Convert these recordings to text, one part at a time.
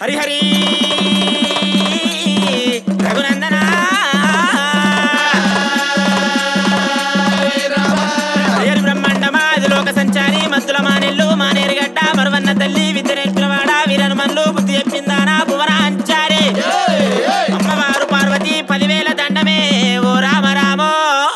హరిహరి రఘునందన హరిహరి బ్రహ్మాండమా అది లోక సంచారి మత్తుల మానెల్లు మానేరుగడ్డ మరువన్న తల్లి విద్య నేర్పినవాడ వీరనుమన్లు బుద్ధి చెప్పిందానా భువన అంచారి అమ్మవారు పార్వతి పదివేల దండమే ఓ రామ రామో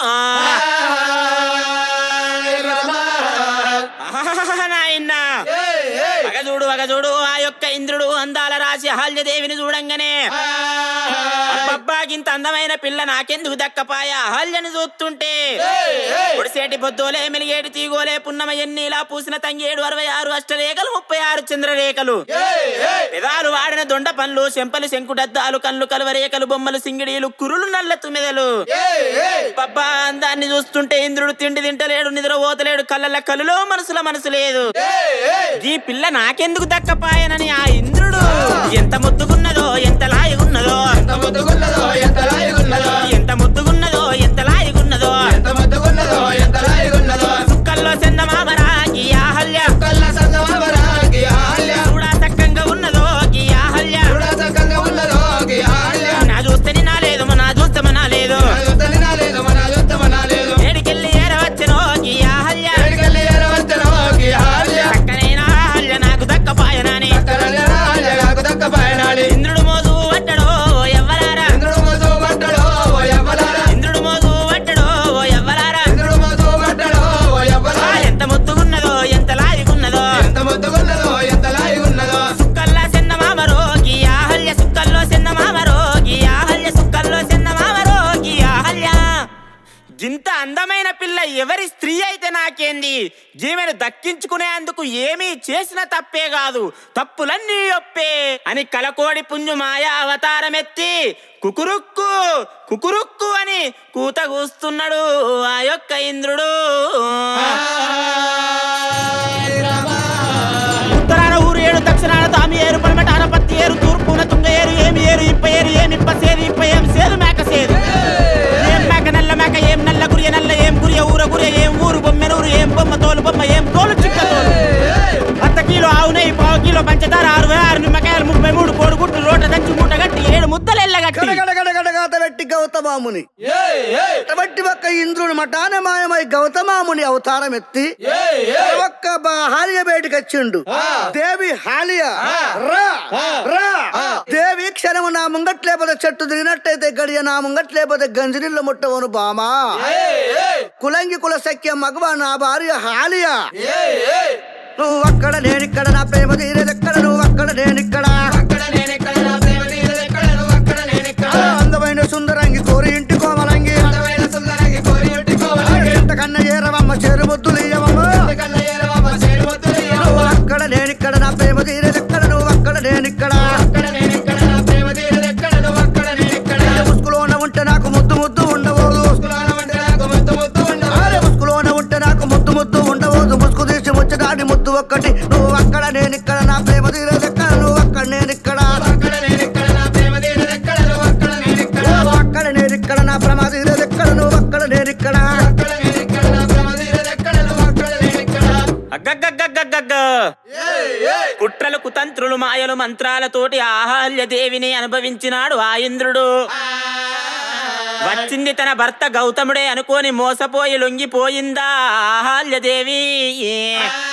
నాయన్నా వగజూడు వగజూడు ఆ యొక్క ఇంద్రుడు అందాల రాశి అహల్యదేవిని చూడంగానే అబ్బబ్బా ఇంత అందమైన పిల్ల నాకెందుకు దక్కపాయ అహల్యను చూస్తుంటే పొడిసేటి పొద్దులే మెలిగేటి తీగోలే పున్నమ ఎన్నిలా పూసిన తంగేడు అరవై ఆరు అష్టరేఖలు ముప్పై ఆరు చంద్రరేఖలు పెదాలు వాడిన దొండ పండ్లు చెంపలు శంకుడద్దాలు కళ్ళు కలువరేఖలు బొమ్మలు సింగిడీలు కురులు నల్ల తుమ్మెదలు పబ్బా అందాన్ని చూస్తుంటే ఇంద్రుడు తిండి తింటలేడు నిద్ర పోతలేడు కళ్ళ కలులో మనసుల మనసు లేదు ఈ పిల్ల నాకెందుకు దక్కపాయనని ఆ ఇంద్రుడు ఎంత ముద్దుగున్నదో ఎంత లాయగున్నదో ఎంత ముద్దుగున్నదో ఎంత లాయగున్నదో ఎంత ముద్దుగున్నదో ఎంత లాయగున్నదో ఎంత ముద్దుగున్నదో ఎంత లాయగున్నదో సుక్కల్లో చందమామరా ఈ ఆహల్య కళ్ళ సంగమరాగి ఆల్య చూడా చక్కంగా ఉన్నదో ఈ ఆహల్య చూడా చక్కగా ఉన్నదో గి ఆల్య నా చూస్తే నా లేదు నా చూస్తే మనా లేదు మన యుద్ధని నాలేదు మన యుద్ధమన లేదు ఏడికెళ్ళి ఏరవచ్చనో ఈ ఆహల్య ఎడికెళ్ళి ఎరవచ్చనో గి ఆల్య చక్కనైన ఆహల్య నాకు దక్కపాయనని కరల ఆల్య నాకు దక్క పయనాడి ఇంద్రుడు మోజు పట్టడో ఎవ్వరారా ఇంద్రుడు మోసు పట్టడో ఓ ఎవ్వలారా ఇంద్రుడు మోజు పట్టడో ఎవ్వరారా ఇంద్రుడు మోసు పట్టడో ఓ ఆ ఎవ్వలారా ఎంత ముద్దుగున్నదో ఎంత లాయగున్నదో ఎంత ముద్దుగున్నదో ఎంత లాయగున్నదో సుక్కల్లా చందమామ రోగి ఆహల్య సుక్కల్లో చందమామ రోగి ఆహల్య సుక్కల్లో చందమామ రోగి ఆహల్య ఇంత అందమైన పిల్ల ఎవరి స్త్రీ అయితే నాకేంది జీవెను దక్కించుకునేందుకు ఏమీ చేసిన తప్పే కాదు తప్పులన్నీ ఒప్పే అని కలకోడి పుంజు మాయా అవతారమెత్తి కుకురుక్కు కుకురుక్కు అని కూత కూస్తున్నాడు ఆ యొక్క ఇంద్రుడు ఉత్తరాన ఊరు ఏడు దక్షిణాన తామి ఏరు పడమటాన పత్తి ఏరు తూర్పున తుంగ ఏరు ఏమి ఏరు ఇప్ప ఏరు ఏమి ఇప్ప సేరు ఇప్ప ఏం సేదు మేక సేదు ఏం మేక నల్ల మేక ఏం నల్ల గురియ నల్ల ఏం గురియ ఊర గురియ ఏం ఊరు బొమ్మెనూరు ఏం బొమ్మ తోలు బొమ్మ ఏం తోలు చిక్క తోలు అర్ధ కిలో ఆవు నెయ్యి పావు కిలో పంచదార అరవై ఆరు నిమ్మకాయలు ముప్పై మూడు కోడిగుడ్లు రోట దంచి మూట గట్టి ఏడు ముద్దలు ఎల్లగట్టి గడగడగడగాత పెట్టి గౌతమాముని అటువంటి ఒక్క ఇంద్రుడు మటాన మాయమై గౌతమాముని అవతారం ఎత్తి ఒక్క బా- హాలియ బయటికి వచ్చిండు దేవి హాలియ రా రా దేవి క్షణము నా ముంగట్లేపోతే చెట్టు దిగినట్టయితే గడియ నా ముంగట్లేపోతే గంజినిల్లు ముట్టవను బామా కులంగి కుల సఖ్య మగవ నా భార్య హాలియ నువ్వు అక్కడ నేనిక్కడ నా ప్రేమ తీరేదెక్కడ నువ్వు అక్కడ నేనిక్కడ అక్కడ నేనెక్కడ నా ప్రేమ తీరదెక్కడ నువ్వు అక్కడ నేనెక్కడ అందమైన సుందరంగి కోరి ఇంటి కోమలంగి అందమైన సుందరంగి కోరి పెట్టుకోవాలి ఇంతకన్నా ఏరవమ్మ చెరుబొద్దులు ఇయ్యవమ్మ కళ్ళ ఏరవమ్మ చేరువద్దులయ్య నువ్వు అక్కడ నేనిక్కడ నా ప్రేమ తీరేదెక్కడ నువ్వు అక్కడ నేనిక్కడ అక్కడ నేనెక్కడ నా ప్రేమ తీరదెక్కడ నువ్వు అక్కడ నేనెక్కడ ముసుగులోన ఉంటే నాకు ముద్దు ముద్దు ఉండబోదు ముసుగులోన ఉంటే నాకు ముద్దు ముద్దు ఉండవు అరే ముసుగులోన ఉంటే నాకు ముద్దు ముద్దు ఉండబోదు ముసుగు తీసి ముచ్చటాడి ముద్దు ఒక్కటి నువ్వు అక్కడ నేనిక్కడ నా ప్రేమ తీరేదెక్కడ నువ్వు అక్కడ నేనిక్కడ అక్కడ నేనెక్కడ నా ప్రేమ తీరదెక్కడ నువ్వు అక్కడ నేనెక్కడ నువ్వు అక్కడ నేనిక్కడ నా ప్రేమ తీరేదెక్కడ నువ్వు అక్కడ నేనిక్కడ అక్కడ నేనెక్కడ నా ప్రేమ తీరదెక్కడ నువ్వు అక్కడ నేనెక్కడ అగ్గగ్గగ్గగ్గగ్గ కుట్రలు కుతంత్రులు మాయలు మంత్రాలతోటి ఆహాల్య దేవిని అనుభవించినాడు ఆ ఇంద్రుడు వచ్చింది తన భర్త గౌతముడే అనుకోని మోసపోయి లొంగిపోయిందా ఆహాల్య దేవి